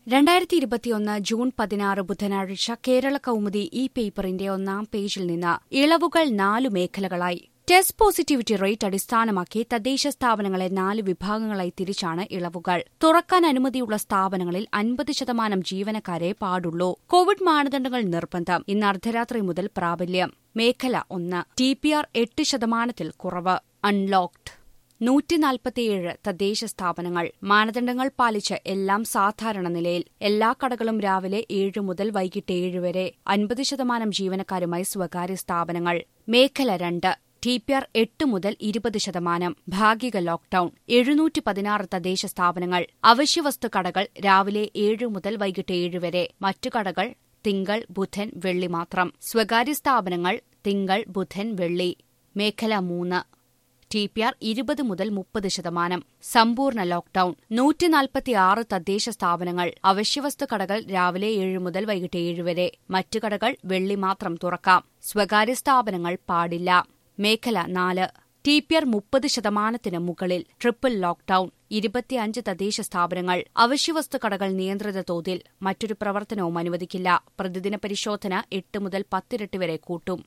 രണ്ടായിരത്തി ഇരുപത്തിയൊന്ന് ജൂൺ പതിനാറ് ബുധനാഴ്ച കേരള കൗമുദി ഈ പേപ്പറിന്റെ ഒന്നാം പേജിൽ നിന്ന് ഇളവുകൾ നാലു മേഖലകളായി ടെസ്റ്റ് പോസിറ്റിവിറ്റി റേറ്റ് അടിസ്ഥാനമാക്കി തദ്ദേശ സ്ഥാപനങ്ങളെ നാല് വിഭാഗങ്ങളായി തിരിച്ചാണ് ഇളവുകൾ തുറക്കാൻ അനുമതിയുള്ള സ്ഥാപനങ്ങളിൽ അൻപത് ശതമാനം ജീവനക്കാരെ പാടുള്ളൂ കോവിഡ് മാനദണ്ഡങ്ങൾ നിർബന്ധം ഇന്ന് അർദ്ധരാത്രി മുതൽ പ്രാബല്യം മേഖല ഒന്ന് ടി പി ആർ എട്ട് ശതമാനത്തിൽ കുറവ് അൺലോക്ഡ് നൂറ്റിനാൽപ്പത്തിയേഴ് തദ്ദേശ സ്ഥാപനങ്ങൾ മാനദണ്ഡങ്ങൾ പാലിച്ച് എല്ലാം സാധാരണ നിലയിൽ എല്ലാ കടകളും രാവിലെ ഏഴ് മുതൽ വൈകിട്ട് ഏഴ് വരെ അൻപത് ശതമാനം ജീവനക്കാരുമായി സ്വകാര്യ സ്ഥാപനങ്ങൾ മേഖല രണ്ട് ടി പി ആർ എട്ട് മുതൽ ഇരുപത് ശതമാനം ഭാഗിക ലോക്ഡൌൺ എഴുന്നൂറ്റി പതിനാറ് തദ്ദേശ സ്ഥാപനങ്ങൾ അവശ്യവസ്തു കടകൾ രാവിലെ ഏഴ് മുതൽ വൈകിട്ട് ഏഴ് വരെ മറ്റു കടകൾ തിങ്കൾ ബുധൻ വെള്ളി മാത്രം സ്വകാര്യ സ്ഥാപനങ്ങൾ തിങ്കൾ ബുധൻ വെള്ളി മേഖല മൂന്ന് ടി പി ആർ ഇരുപത് മുതൽ മുപ്പത് ശതമാനം സമ്പൂർണ്ണ ലോക്ഡൌൺ നൂറ്റിനാൽപ്പത്തിയാറ് തദ്ദേശ സ്ഥാപനങ്ങൾ അവശ്യവസ്തു കടകൾ രാവിലെ ഏഴ് മുതൽ വൈകിട്ട് ഏഴ് വരെ മറ്റു കടകൾ വെള്ളി മാത്രം തുറക്കാം സ്വകാര്യ സ്ഥാപനങ്ങൾ പാടില്ല മേഖല നാല് ടി പി ആർ മുപ്പത് ശതമാനത്തിന് മുകളിൽ ട്രിപ്പിൾ ലോക്ഡൌൺ ഇരുപത്തിയഞ്ച് തദ്ദേശ സ്ഥാപനങ്ങൾ അവശ്യവസ്തു കടകൾ നിയന്ത്രിത തോതിൽ മറ്റൊരു പ്രവർത്തനവും അനുവദിക്കില്ല പ്രതിദിന പരിശോധന എട്ട് മുതൽ പത്തിരട്ടി വരെ കൂട്ടും